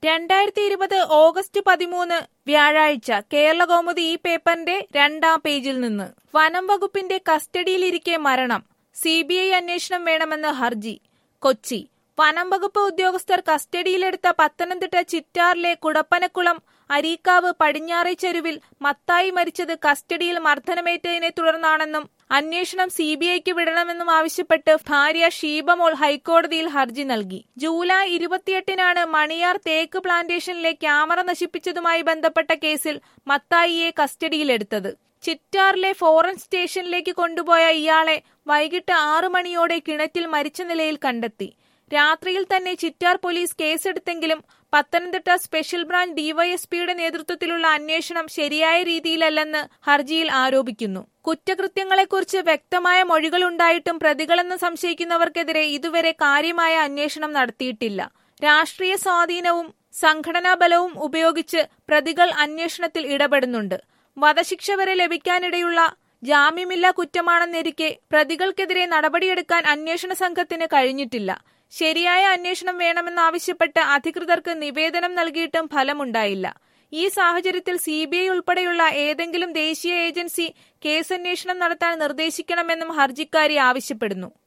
രണ്ടായിരത്തി ഇരുപത് ഓഗസ്റ്റ് പതിമൂന്ന് വ്യാഴാഴ്ച കേരളകൗമുദി ഈ പേപ്പറിന്റെ രണ്ടാം പേജിൽ നിന്ന് വനം വകുപ്പിന്റെ കസ്റ്റഡിയിലിരിക്കെ മരണം സി ബി ഐ അന്വേഷണം വേണമെന്ന് ഹർജി കൊച്ചി വനം വകുപ്പ് ഉദ്യോഗസ്ഥർ കസ്റ്റഡിയിലെടുത്ത പത്തനംതിട്ട ചിറ്റാറിലെ കുടപ്പനക്കുളം അരീക്കാവ് പടിഞ്ഞാറേ ചെരുവിൽ മത്തായി മരിച്ചത് കസ്റ്റഡിയിൽ മർദ്ദനമേറ്റതിനെ തുടർന്നാണെന്നും അന്വേഷണം സി ബി ഐക്ക് വിടണമെന്നും ആവശ്യപ്പെട്ട് ഭാര്യ ഷീബമോൾ ഹൈക്കോടതിയിൽ ഹർജി നൽകി ജൂലൈ ഇരുപത്തിയെട്ടിനാണ് മണിയാർ തേക്ക് പ്ലാന്റേഷനിലെ ക്യാമറ നശിപ്പിച്ചതുമായി ബന്ധപ്പെട്ട കേസിൽ മത്തായിയെ കസ്റ്റഡിയിലെടുത്തത് ചിറ്റാറിലെ ഫോറൻസ് സ്റ്റേഷനിലേക്ക് കൊണ്ടുപോയ ഇയാളെ വൈകിട്ട് ആറു മണിയോടെ കിണറ്റിൽ മരിച്ച നിലയിൽ കണ്ടെത്തി രാത്രിയിൽ തന്നെ ചിറ്റാർ പോലീസ് കേസെടുത്തെങ്കിലും പത്തനംതിട്ട സ്പെഷ്യൽ ബ്രാഞ്ച് ഡിവൈഎസ്പിയുടെ നേതൃത്വത്തിലുള്ള അന്വേഷണം ശരിയായ രീതിയിലല്ലെന്ന് ഹർജിയിൽ ആരോപിക്കുന്നു കുറ്റകൃത്യങ്ങളെക്കുറിച്ച് വ്യക്തമായ മൊഴികളുണ്ടായിട്ടും പ്രതികളെന്ന് സംശയിക്കുന്നവർക്കെതിരെ ഇതുവരെ കാര്യമായ അന്വേഷണം നടത്തിയിട്ടില്ല രാഷ്ട്രീയ സ്വാധീനവും സംഘടനാ ബലവും ഉപയോഗിച്ച് പ്രതികൾ അന്വേഷണത്തിൽ ഇടപെടുന്നുണ്ട് വധശിക്ഷ വരെ ലഭിക്കാനിടയുള്ള ജാമ്യമില്ലാ കുറ്റമാണെന്നിരിക്കെ പ്രതികൾക്കെതിരെ നടപടിയെടുക്കാൻ അന്വേഷണ സംഘത്തിന് കഴിഞ്ഞിട്ടില്ല ശരിയായ അന്വേഷണം വേണമെന്നാവശ്യപ്പെട്ട് അധികൃതർക്ക് നിവേദനം നൽകിയിട്ടും ഫലമുണ്ടായില്ല ഈ സാഹചര്യത്തിൽ സി ബി ഐ ഉൾപ്പെടെയുള്ള ഏതെങ്കിലും ദേശീയ ഏജൻസി കേസന്വേഷണം നടത്താൻ നിർദ്ദേശിക്കണമെന്നും ഹർജിക്കാരി ആവശ്യപ്പെടുന്നു